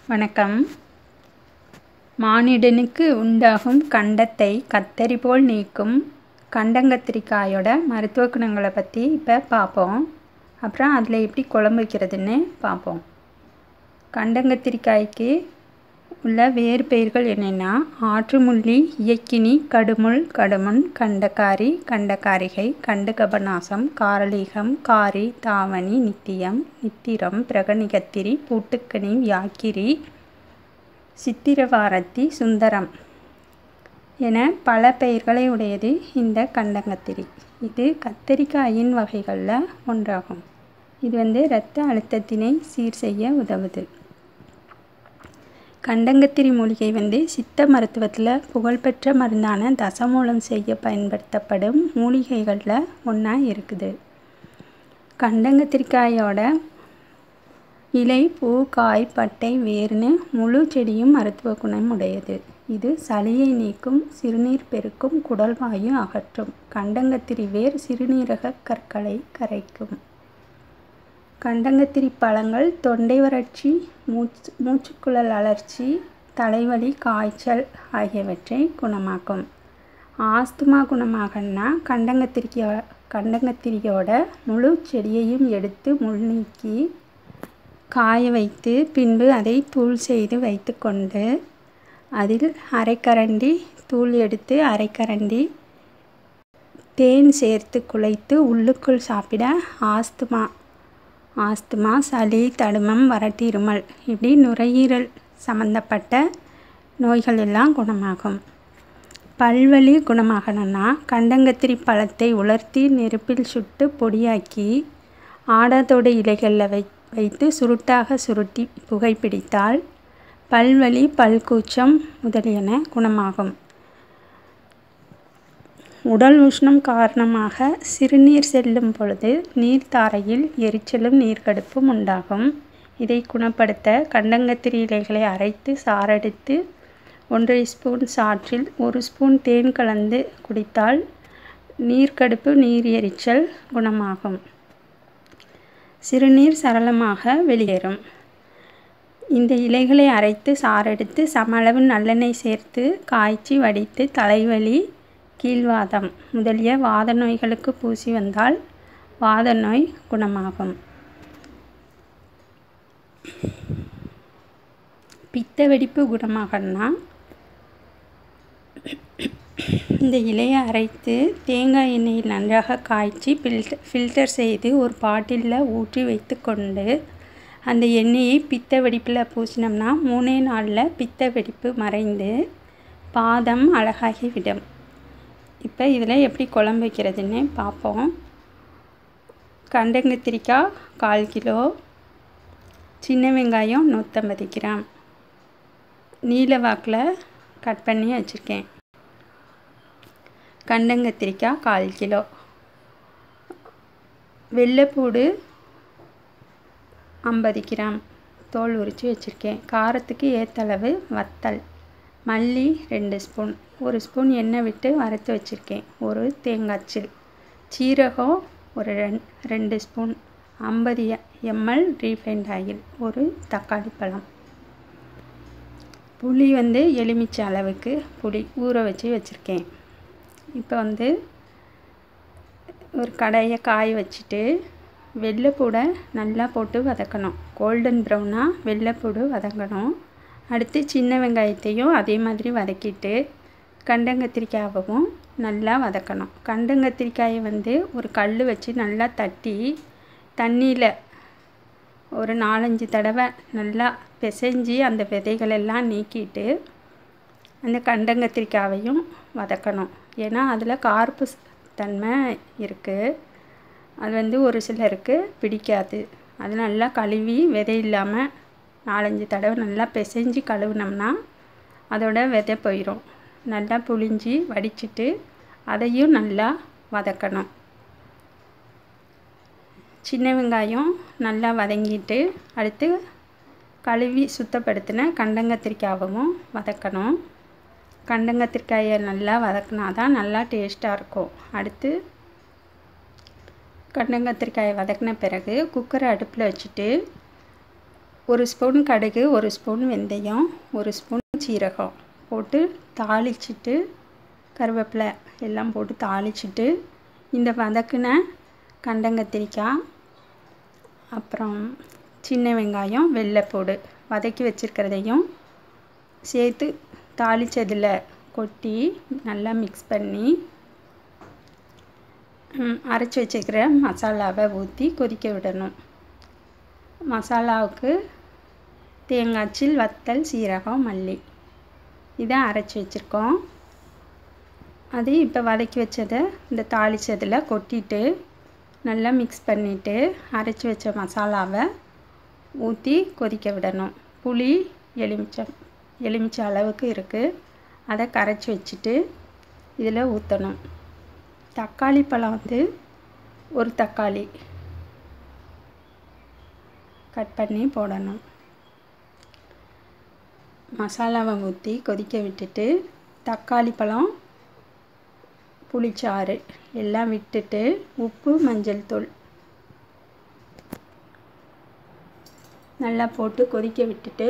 வணக்கம் மானிடனுக்கு உண்டாகும் கண்டத்தை கத்தரி போல் நீக்கும் கண்டங்கத்திரிக்காயோட மருத்துவ குணங்களை பற்றி இப்போ பார்ப்போம் அப்புறம் அதில் எப்படி குழம்பு வைக்கிறதுன்னு பார்ப்போம் கண்டங்கத்திரிக்காய்க்கு உள்ள வேறு பெயர்கள் என்னென்னா ஆற்றுமுள்ளி இயக்கினி கடுமுள் கடுமுன் கண்டக்காரி கண்டக்காரிகை கண்டுகபநாசம் காரலீகம் காரி தாவணி நித்தியம் நித்திரம் பிரகணிகத்திரி பூட்டுக்கனி யாக்கிரி சித்திரவாரத்தி சுந்தரம் என பல பெயர்களை உடையது இந்த கண்டங்கத்திரி இது கத்தரிக்காயின் வகைகளில் ஒன்றாகும் இது வந்து இரத்த அழுத்தத்தினை சீர் செய்ய உதவுது கண்டங்கத்திரி மூலிகை வந்து சித்த மருத்துவத்தில் புகழ்பெற்ற மருந்தான தசமூலம் செய்ய பயன்படுத்தப்படும் மூலிகைகளில் ஒன்றா இருக்குது கண்டங்கத்திரிக்காயோட இலை பூ காய் பட்டை வேர்னு முழு செடியும் மருத்துவ குணம் உடையது இது சளியை நீக்கும் சிறுநீர் பெருக்கும் குடல்வாயு அகற்றும் கண்டங்கத்திரி வேர் சிறுநீரக கற்களை கரைக்கும் கண்டங்கத்திரி பழங்கள் தொண்டை வறட்சி மூச்சு மூச்சுக்குழல் அழற்சி தலைவலி காய்ச்சல் ஆகியவற்றை குணமாக்கும் ஆஸ்துமா குணமாகன்னா கண்டங்கத்திரிக்கோ கண்டங்கத்திரியோட முழு செடியையும் எடுத்து முள் நீக்கி காய வைத்து பின்பு அதை தூள் செய்து வைத்துக்கொண்டு அதில் அரைக்கரண்டி தூள் எடுத்து அரைக்கரண்டி தேன் சேர்த்து குழைத்து உள்ளுக்குள் சாப்பிட ஆஸ்துமா ஆஸ்துமா சளி தடுமம் வறட்டு இருமல் இப்படி நுரையீரல் சம்மந்தப்பட்ட நோய்கள் எல்லாம் குணமாகும் பல்வலி குணமாகணும்னா கண்டங்கத்திரி பழத்தை உலர்த்தி நெருப்பில் சுட்டு பொடியாக்கி ஆடாதோடு இலைகளில் வை வைத்து சுருட்டாக சுருட்டி புகைப்பிடித்தால் பல்வலி பல்கூச்சம் முதலியன குணமாகும் உடல் உஷ்ணம் காரணமாக சிறுநீர் செல்லும் பொழுது நீர்த்தாரையில் எரிச்சலும் நீர்க்கடுப்பும் உண்டாகும் இதை குணப்படுத்த கண்டங்கத்திரி இலைகளை அரைத்து சாறெடுத்து ஒன்றரை ஸ்பூன் சாற்றில் ஒரு ஸ்பூன் தேன் கலந்து குடித்தால் நீர்க்கடுப்பு நீர் எரிச்சல் குணமாகும் சிறுநீர் சரளமாக வெளியேறும் இந்த இலைகளை அரைத்து சாறெடுத்து சமளவு நல்லெண்ணெய் சேர்த்து காய்ச்சி வடித்து தலைவலி கீழ்வாதம் முதலிய வாத நோய்களுக்கு பூசி வந்தால் வாத நோய் குணமாகும் பித்த வெடிப்பு குணமாகனா இந்த இலையை அரைத்து தேங்காய் எண்ணெயில் நன்றாக காய்ச்சி ஃபில்டர் ஃபில்டர் செய்து ஒரு பாட்டிலில் ஊற்றி வைத்து கொண்டு அந்த எண்ணெயை பித்த வெடிப்பில் பூசினோம்னா மூணே நாளில் பித்த வெடிப்பு மறைந்து பாதம் அழகாகிவிடும் இப்போ இதில் எப்படி குழம்பு வைக்கிறதுன்னு பார்ப்போம் கண்டங்கத்திரிக்காய் கால் கிலோ சின்ன வெங்காயம் நூற்றம்பது கிராம் நீல வாக்கில் கட் பண்ணி வச்சுருக்கேன் கண்டங்கத்திரிக்காய் கால் கிலோ வெள்ளைப்பூடு ஐம்பது கிராம் தோல் உரித்து வச்சுருக்கேன் காரத்துக்கு ஏற்றளவு வத்தல் மல்லி ரெண்டு ஸ்பூன் ஒரு ஸ்பூன் எண்ணெய் விட்டு வறுத்து வச்சுருக்கேன் ஒரு தேங்காய்ச்சில் சீரகம் ஒரு ரெண் ரெண்டு ஸ்பூன் ஐம்பது எம்எல் ரீஃபைண்ட் ஆயில் ஒரு தக்காளி பழம் புளி வந்து எலுமிச்சை அளவுக்கு புளி ஊற வச்சு வச்சுருக்கேன் இப்போ வந்து ஒரு கடாயை காய வச்சுட்டு வெள்ளைப்பூடை நல்லா போட்டு வதக்கணும் கோல்டன் ப்ரௌனாக வெள்ளைப்பூடு வதங்கணும் அடுத்து சின்ன வெங்காயத்தையும் அதே மாதிரி வதக்கிட்டு கண்டங்கத்திரிக்காயவும் நல்லா வதக்கணும் கண்டங்கத்திரிக்காயை வந்து ஒரு கல் வச்சு நல்லா தட்டி தண்ணியில் ஒரு நாலஞ்சு தடவை நல்லா பிசைஞ்சு அந்த விதைகளெல்லாம் நீக்கிட்டு அந்த கண்டங்கத்திரிக்காயையும் வதக்கணும் ஏன்னா அதில் கார்ப்பு தன்மை இருக்குது அது வந்து ஒரு சிலருக்கு பிடிக்காது அது நல்லா கழுவி விதை இல்லாமல் நாலஞ்சு தடவை நல்லா பிசைஞ்சு கழுவுனோம்னா அதோட விதை போயிடும் நல்லா புழிஞ்சி வடிச்சிட்டு அதையும் நல்லா வதக்கணும் சின்ன வெங்காயம் நல்லா வதங்கிட்டு அடுத்து கழுவி சுத்தப்படுத்தின கண்டங்கத்திரிக்காயவும் வதக்கணும் கண்டங்கத்திரிக்காயை நல்லா வதக்கினா தான் நல்லா டேஸ்ட்டாக இருக்கும் அடுத்து கண்டங்கத்திரிக்காயை வதக்கின பிறகு குக்கரை அடுப்பில் வச்சுட்டு ஒரு ஸ்பூன் கடுகு ஒரு ஸ்பூன் வெந்தயம் ஒரு ஸ்பூன் சீரகம் போட்டு தாளிச்சிட்டு கருவேப்பிலை எல்லாம் போட்டு தாளிச்சிட்டு இந்த வதக்குன கண்டங்கத்திரிக்காய் அப்புறம் சின்ன வெங்காயம் வெள்ளைப்பூடு வதக்கி வச்சுருக்கிறதையும் சேர்த்து தாளித்ததில் கொட்டி நல்லா மிக்ஸ் பண்ணி அரைச்சி வச்சுக்கிற மசாலாவை ஊற்றி கொதிக்க விடணும் மசாலாவுக்கு தேங்காய்ச்சில் வத்தல் சீரகம் மல்லி இதை அரைச்சி வச்சுருக்கோம் அது இப்போ வதக்கி வச்சதை இந்த தாளித்ததில் கொட்டிட்டு நல்லா மிக்ஸ் பண்ணிவிட்டு அரைச்சி வச்ச மசாலாவை ஊற்றி கொதிக்க விடணும் புளி எலுமிச்சம் எலுமிச்சை அளவுக்கு இருக்குது அதை கரைச்சி வச்சுட்டு இதில் ஊற்றணும் தக்காளி பழம் வந்து ஒரு தக்காளி கட் பண்ணி போடணும் மசாலாவை ஊற்றி கொதிக்க விட்டுட்டு தக்காளி பழம் புளிச்சாறு எல்லாம் விட்டுட்டு உப்பு மஞ்சள் தூள் நல்லா போட்டு கொதிக்க விட்டுட்டு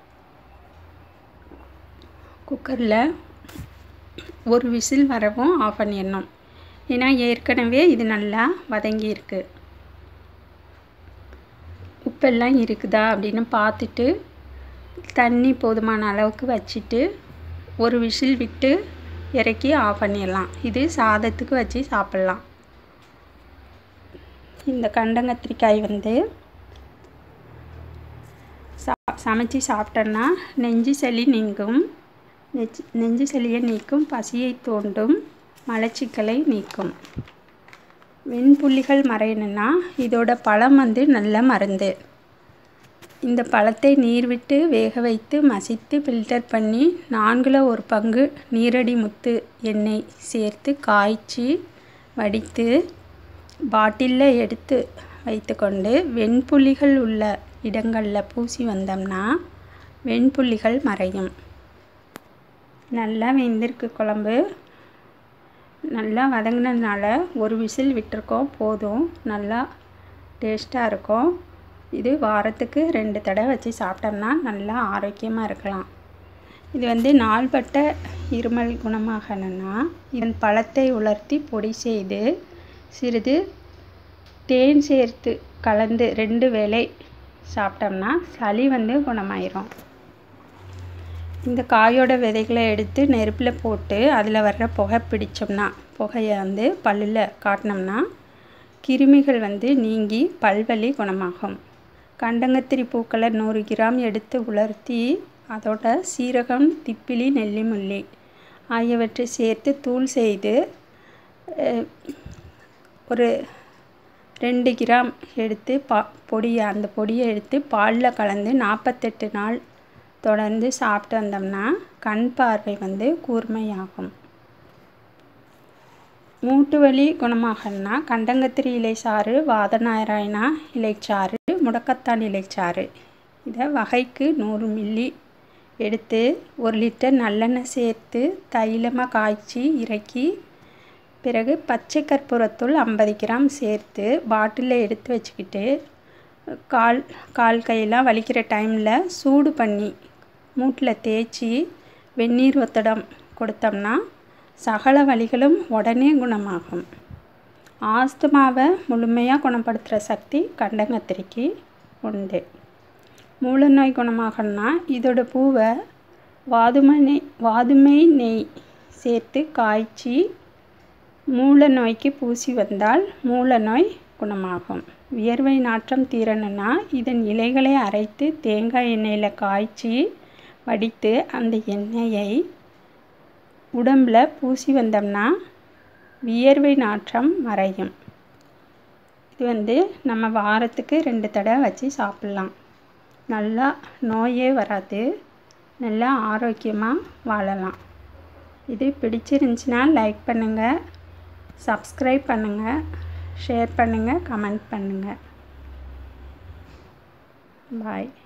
குக்கரில் ஒரு விசில் வரவும் ஆஃப் பண்ணிடணும் ஏன்னா ஏற்கனவே இது நல்லா வதங்கி இருக்கு உப்பெல்லாம் இருக்குதா அப்படின்னு பார்த்துட்டு தண்ணி போதுமான அளவுக்கு வச்சுட்டு ஒரு விசில் விட்டு இறக்கி ஆஃப் பண்ணிடலாம் இது சாதத்துக்கு வச்சு சாப்பிட்லாம் இந்த கண்டங்கத்திரிக்காய் வந்து சா சமைச்சி சாப்பிட்டோன்னா நெஞ்சு சளி நீங்கும் நெஞ்சு நெஞ்சு சளியை நீக்கும் பசியை தோண்டும் மலச்சிக்கலை நீக்கும் வெண்புள்ளிகள் மறையணுன்னா இதோட பழம் வந்து நல்ல மருந்து இந்த பழத்தை நீர் விட்டு வேக வைத்து மசித்து ஃபில்டர் பண்ணி நான்கில் ஒரு பங்கு நீரடி முத்து எண்ணெய் சேர்த்து காய்ச்சி வடித்து பாட்டிலில் எடுத்து வைத்துக்கொண்டு வெண்புள்ளிகள் உள்ள இடங்களில் பூசி வந்தோம்னா வெண்புள்ளிகள் மறையும் நல்லா வெந்திருக்கு குழம்பு நல்லா வதங்கினதுனால ஒரு விசில் விட்டுருக்கோம் போதும் நல்லா டேஸ்ட்டாக இருக்கும் இது வாரத்துக்கு ரெண்டு தடவை வச்சு சாப்பிட்டோம்னா நல்லா ஆரோக்கியமாக இருக்கலாம் இது வந்து நாள்பட்ட இருமல் குணமாகணும்னா இதன் பழத்தை உலர்த்தி பொடி செய்து சிறிது தேன் சேர்த்து கலந்து ரெண்டு வேளை சாப்பிட்டோம்னா சளி வந்து குணமாயிரும் இந்த காயோட விதைகளை எடுத்து நெருப்பில் போட்டு அதில் வர்ற புகை பிடிச்சோம்னா புகையை வந்து பல்லில் காட்டினோம்னா கிருமிகள் வந்து நீங்கி பல்வலி குணமாகும் கண்டங்கத்திரி பூக்களை நூறு கிராம் எடுத்து உலர்த்தி அதோட சீரகம் திப்பிலி நெல்லிமுள்ளி ஆகியவற்றை சேர்த்து தூள் செய்து ஒரு ரெண்டு கிராம் எடுத்து பா பொடியை அந்த பொடியை எடுத்து பாலில் கலந்து நாற்பத்தெட்டு நாள் தொடர்ந்து சாப்பிட்டு வந்தோம்னா கண் பார்வை வந்து கூர்மையாகும் மூட்டு வலி குணமாகணும்னா கண்டங்கத்திரி இலைச்சாறு வாதநாராயணா இலைச்சாறு முடக்கத்தான் இலைச்சாறு இதை வகைக்கு நூறு மில்லி எடுத்து ஒரு லிட்டர் நல்லெண்ணெய் சேர்த்து தைலமாக காய்ச்சி இறக்கி பிறகு பச்சை கற்பூரத்தூள் ஐம்பது கிராம் சேர்த்து பாட்டிலில் எடுத்து வச்சுக்கிட்டு கால் கால் கையெல்லாம் வலிக்கிற டைமில் சூடு பண்ணி மூட்டில் தேய்ச்சி வெந்நீர் ஒத்தடம் கொடுத்தோம்னா சகல வலிகளும் உடனே குணமாகும் ஆஸ்துமாவை முழுமையாக குணப்படுத்துகிற சக்தி கண்டங்கத்திரிக்கு உண்டு மூல நோய் குணமாகணும்னா இதோட பூவை வாதுமை நெய் வாதுமை நெய் சேர்த்து காய்ச்சி மூல நோய்க்கு பூசி வந்தால் மூல நோய் குணமாகும் வியர்வை நாற்றம் தீரணும்னா இதன் இலைகளை அரைத்து தேங்காய் எண்ணெயில் காய்ச்சி வடித்து அந்த எண்ணெயை உடம்பில் பூசி வந்தோம்னா வியர்வை நாற்றம் மறையும் இது வந்து நம்ம வாரத்துக்கு ரெண்டு தடவை வச்சு சாப்பிட்லாம் நல்லா நோயே வராது நல்லா ஆரோக்கியமாக வாழலாம் இது பிடிச்சிருந்துச்சின்னா லைக் பண்ணுங்கள் சப்ஸ்கிரைப் பண்ணுங்கள் ஷேர் பண்ணுங்கள் கமெண்ட் பண்ணுங்கள் பாய்